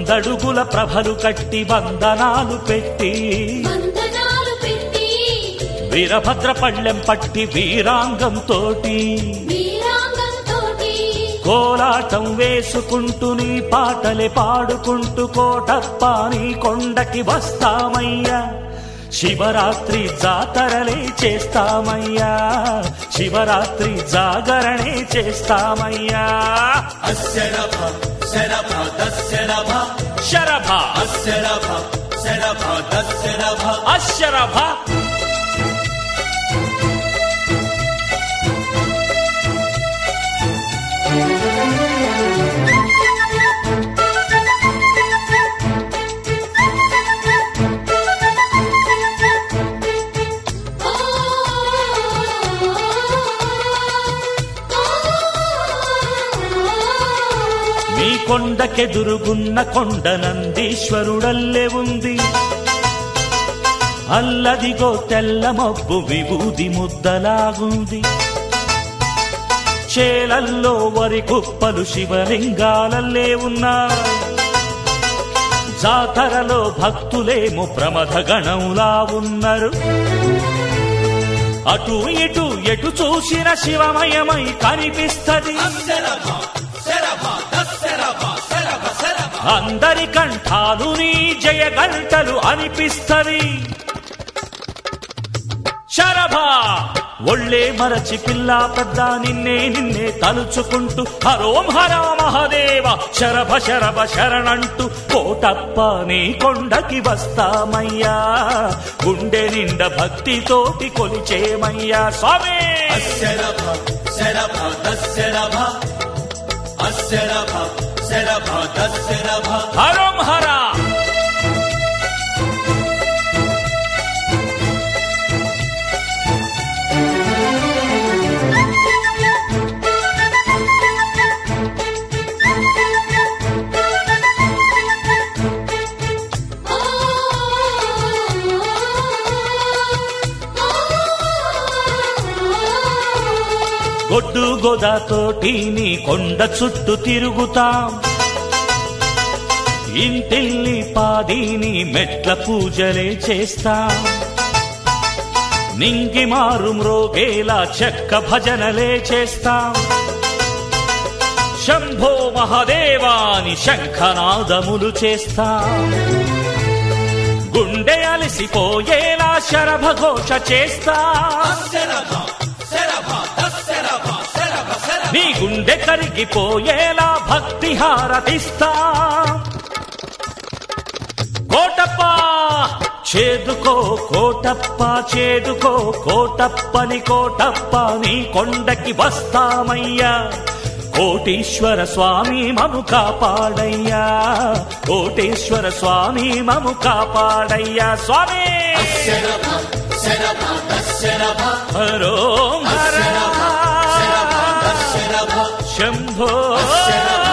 వందడుగుల ప్రభలు కట్టి వందనాలు పెట్టి వందనాలు పెట్టి వీరభద్ర పళ్ళెం పట్టి వీరాంగం తోటి వీరాంగంతోటి కోలాటం వేసుకుంటూ నీ పాటలే పాడుకుంటూ కోటప్ప నీ కొండకి వస్తామయ్యా శివరాత్రి జాతరలే చేస్తామయ్యా శివరాత్రి జాగరణే చేస్తామయ్యా శరభ శరభ దశరభ శరభ శరభ శరభ దశరభ అశరభ ఓ మీ కొండకెదురుగున్న కొండ నందీశ్వరుడల్లే ఉంది అల్లదిగో తెల్ల మబ్బు విభూది ముద్దలాగుంది చేలల్లో వరి కుప్పలు శివలింగాలల్లే ఉన్నా జాతరలో భక్తులేమో ప్రమథ గణంలా ఉన్నారు అటు ఇటు ఎటు చూసిన శివమయమై కనిపిస్తది శరభ శరభ దశరభ శరభ శరభ అందరి కంఠాలు నీ జయ గంటలు అనిపిస్తవి శరభ ఒళ్ళే మరచి పిల్ల పెద్ద నిన్నే నిన్నే తలుచుకుంటూ హరోం హర మహదేవ శరభ శరభ శరణంటూ కోటప్ప నీ కొండకి వస్తామయ్యా గుండె నిండ భక్తితోటి కొలిచేమయ్యా స్వామి శరభ శరభ దశరభ అశరభ శరభ దశరభ హరోం హర గొడ్డు గోదాతోటి నీ కొండ చుట్టూ తిరుగుతాం ఇంటిల్లి పాదిని మెట్ల పూజలే చేస్తాం నింగి మారు మ్రోగేలా చెక్క భజనలే చేస్తాం శంభో మహదేవాని శంఖనాదములు చేస్తాం గుండె అలసిపోయేలా శరభ ఘోష చేస్తాం శరభ శరభ దశరభ శరభ శరభ నీ గుండె కరిగిపోయేలా భక్తి హారతిస్తా కోటప్ప చేదుకో కోటప్ప చేదుకో కోటప్పని కోటప్ప నీ కొండకి వస్తామయ్యా కోటీశ్వర స్వామి మము కాపాడయ్యా కోటేశ్వర స్వామి మము కాపాడయ్యా స్వామి శరభ శరభ దశరభ హరో హర శరభ దశరభ శంభో శరభ